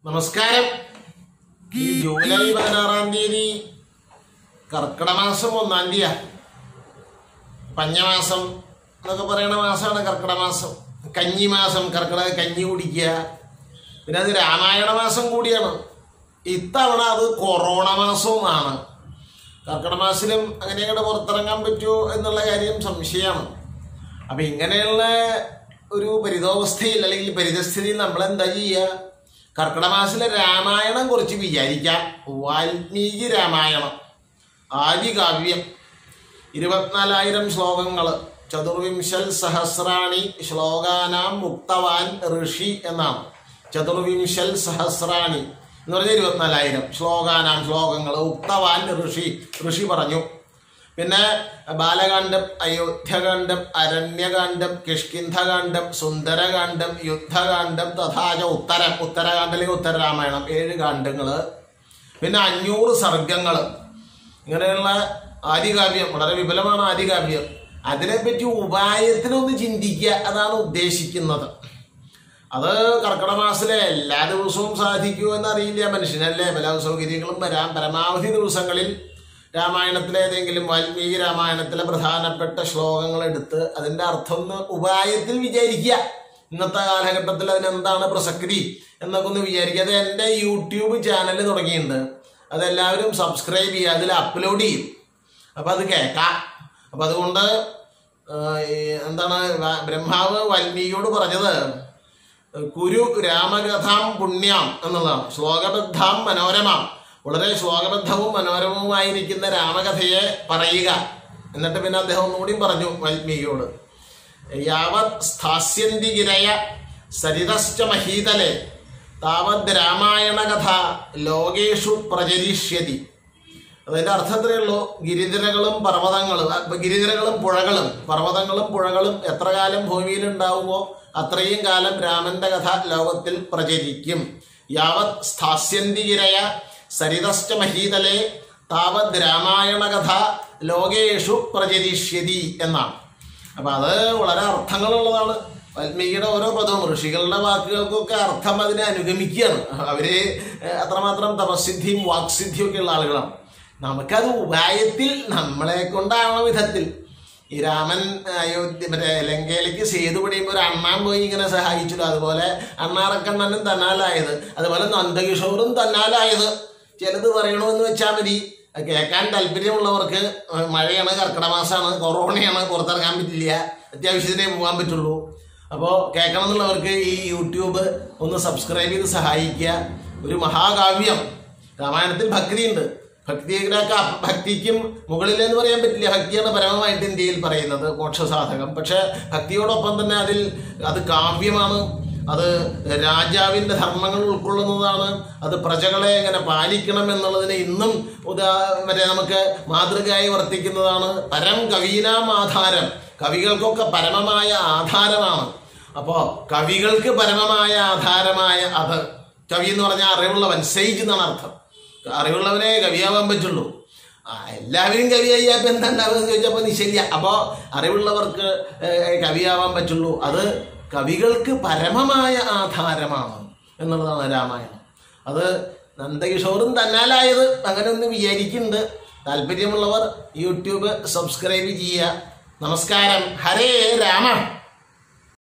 നമസ്കാരം ഈ ജൂലൈ പതിനാറാം തീയതി കർക്കിടക മാസം ഒന്നാം തീയതിയാ പഞ്ഞമാസം എന്നൊക്കെ പറയണ മാസമാണ് കർക്കിടക മാസം കഞ്ഞി മാസം കർക്കിടക കഞ്ഞി കുടിക്കുക പിന്നെ അത് രാമായണ മാസം കൂടിയാണ് ഇത്തവണ അത് കൊറോണ മാസവുമാണ് കർക്കിടക മാസത്തിലും അങ്ങനെ അങ്ങോട്ട് പുറത്തിറങ്ങാൻ പറ്റുമോ എന്നുള്ള കാര്യം സംശയമാണ് അപ്പൊ ഇങ്ങനെയുള്ള ഒരു പരിതോവസ്ഥയിൽ അല്ലെങ്കിൽ പരിതസ്ഥിതിയിൽ നമ്മൾ എന്താ ചെയ്യുക കർക്കിടക മാസത്തിലെ രാമായണം കുറിച്ച് വിചാരിക്കാം വാൽമീകി രാമായണം ആദികാവ്യം ഇരുപത്തിനാലായിരം ശ്ലോകങ്ങൾ ചതുർവിംശൽ സഹസ്രാണി ശ്ലോകാനാം മുക്തവാൻ ഋഷി എന്നാണ് ചതുർവിംശൽ സഹസ്രാണി എന്ന് പറഞ്ഞാൽ ഇരുപത്തിനാലായിരം ശ്ലോകാനാം ശ്ലോകങ്ങൾ ഉക്തവാൻ ഋഷി ഋഷി പറഞ്ഞു പിന്നെ ബാലകാന്ഡം അയോധ്യകാന്ഡം അരണ്യകാന്ഡം കിഷ്കിന്ധകാന്ഡം സുന്ദരകാന്ഡം യുദ്ധകാന്ഡം തഥാച ഉത്തരം ഉത്തരകാന്ഡം അല്ലെങ്കിൽ ഉത്തരരാമായണം ഏഴ് കാണ്ഡങ്ങള് പിന്നെ അഞ്ഞൂറ് സർഗങ്ങൾ ഇങ്ങനെയുള്ള ആദികാവ്യം വളരെ വിപുലമാണ് ആദികാവ്യം അതിനെപ്പറ്റി ഉപായത്തിനൊന്ന് ചിന്തിക്കുക അതാണ് ഉദ്ദേശിക്കുന്നത് അത് കർക്കിടക മാസത്തിലെ എല്ലാ ദിവസവും സാധിക്കുമോ എന്നറിയില്ല മനുഷ്യനല്ലേ പല സൗകര്യങ്ങളും വരാം പരമാവധി ദിവസങ്ങളിൽ രാമായണത്തിലെ ഏതെങ്കിലും വാൽമീകി രാമായണത്തിലെ പ്രധാനപ്പെട്ട ശ്ലോകങ്ങൾ എടുത്ത് അതിന്റെ അർത്ഥം ഒന്ന് ഉപായത്തിൽ വിചാരിക്കുക ഇന്നത്തെ കാലഘട്ടത്തിൽ അതിനെന്താണ് പ്രസക്തി എന്നൊക്കെ ഒന്ന് വിചാരിക്കുക അത് എൻ്റെ യൂട്യൂബ് ചാനൽ തുടങ്ങിയിട്ടുണ്ട് അതെല്ലാവരും സബ്സ്ക്രൈബ് ചെയ്യുക അതിൽ അപ്ലോഡ് ചെയ്യും അപ്പം അത് കേൾക്കാം അപ്പം അതുകൊണ്ട് ആ, ഈ എന്താണ് വ- ബ്രഹ്മാവ് വാൽമീകിയോട് പറഞ്ഞത് കുരു രാമകഥാം പുണ്യാം എന്നുള്ളതാണ് ശ്ലോകബദ്ധാം മനോരമാം വളരെ ശ്ലോകബദ്ധവും മനോരമവുമായിരിക്കുന്ന രാമകഥയെ പറയുക എന്നിട്ട് പിന്നെ അദ്ദേഹം ഒന്നുകൂടിയും പറഞ്ഞു വാൽമീകിയോട് യാവത് സ്ഥാസ്യന്തി ഗിരയ സരിതശ്ച മഹീതലെ താവത് രാമായണ കഥ ലോകേഷു പ്രചരിഷ്യതി അതിന്റെ അർത്ഥം ഇത്രയേ ഉള്ളൂ ഗിരിനിരകളും പർവ്വതങ്ങളും അ, ഗിരിനിരകളും പുഴകളും പർവ്വതങ്ങളും പുഴകളും എത്ര കാലം ഭൂമിയിൽ ഉണ്ടാവുമോ അത്രയും കാലം രാമന്റെ കഥ ലോകത്തിൽ പ്രചരിക്കും യാവത് സ്ഥാസ്യന്തി ഗിരയ സരിതശ്ച മഹീതലെ താവത് രാമായണ കഥ ലോകേഷു പ്രചരിഷ്യതി എന്നാണ് അപ്പൊ അത് വളരെ അർത്ഥങ്ങളുള്ളതാണ് വാൽമീകിയുടെ ഓരോ പദവും ഋഷികളുടെ വാക്കുകൾക്കൊക്കെ അർത്ഥം അതിനെ അനുഗമിക്കുകയാണ് അവര് ഏഹ്, അത്രമാത്രം തപസിദ്ധിയും വാക്സിദ്ധിയും ഒക്കെ ഉള്ള ആളുകളാണ് നമുക്കത് ഉപായത്തിൽ നമ്മളെ കൊണ്ടാവണ വിധത്തിൽ ഈ രാമൻ അയോധ്യ മറ്റേ ലങ്കയിലേക്ക് സേതു പണിയുമ്പോൾ ഒരു അണ്ണാൻ പോയി ഇങ്ങനെ സഹായിച്ചല്ലോ അതുപോലെ അണ്ണാറക്കണ്ണനും തന്നാലായത് അതുപോലെ നന്ദകിഷോറും തന്നാലായത് ചിലത് പറയണമെന്ന് വെച്ചാൽ മതി അത് കേൾക്കാൻ താല്പര്യമുള്ളവർക്ക് ഏഹ് മഴയാണ് കർക്കിടക മാസമാണ് കൊറോണയാണ് പുറത്തിറങ്ങാൻ പറ്റില്ല അത്യാവശ്യത്തിനേ പോകാൻ പറ്റുള്ളൂ അപ്പോൾ കേൾക്കണം എന്നുള്ളവർക്ക് ഈ യൂട്യൂബ് ഒന്ന് സബ്സ്ക്രൈബ് ചെയ്ത് സഹായിക്കുക ഒരു മഹാകാവ്യം രാമായണത്തിൽ ഭക്തിയുണ്ട് ഭക്തിയുടെ ഭക്തിക്കും മുകളിൽ എന്ന് പറയാൻ പറ്റില്ല ഭക്തിയാണ് പരമമായിട്ട് ഇന്ത്യയിൽ പറയുന്നത് മോക്ഷസാധകം പക്ഷെ ഭക്തിയോടൊപ്പം തന്നെ അതിൽ അത് കാവ്യമാണ് അത് രാജാവിന്റെ ധർമ്മങ്ങൾ ഉൾക്കൊള്ളുന്നതാണ് അത് പ്രജകളെ എങ്ങനെ പാലിക്കണം എന്നുള്ളതിന് ഇന്നും ഉദാ മറ്റേ നമുക്ക് മാതൃകയായി വർത്തിക്കുന്നതാണ് പരം കവീനാം ആധാരം കവികൾക്കൊക്കെ പരമമായ ആധാരമാണ് അപ്പോ കവികൾക്ക് പരമമായ ആധാരമായ അത് കവി എന്ന് പറഞ്ഞാൽ അറിവുള്ളവൻ സേജ് എന്നാണ് അർത്ഥം അറിവുള്ളവനെ കവിയാവാൻ പറ്റുള്ളൂ ആ, എല്ലാവരും കവിയായി അപ്പൊ എന്താ ഉണ്ടാവുക എന്ന് ചോദിച്ചപ്പോ നിശല്യ അപ്പോ അറിവുള്ളവർക്ക് ഏഹ്, കവിയാവാൻ പറ്റുള്ളൂ അത് കവികൾക്ക് പരമമായ ആധാരമാണ് എന്നുള്ളതാണ് രാമായണം അത് നന്ദകിഷോറും തന്നാലായത് അങ്ങനെ ഒന്ന് വിചാരിക്കുന്നുണ്ട് താല്പര്യമുള്ളവർ യൂട്യൂബ് സബ്സ്ക്രൈബ് ചെയ്യുക നമസ്കാരം ഹരേ രാമ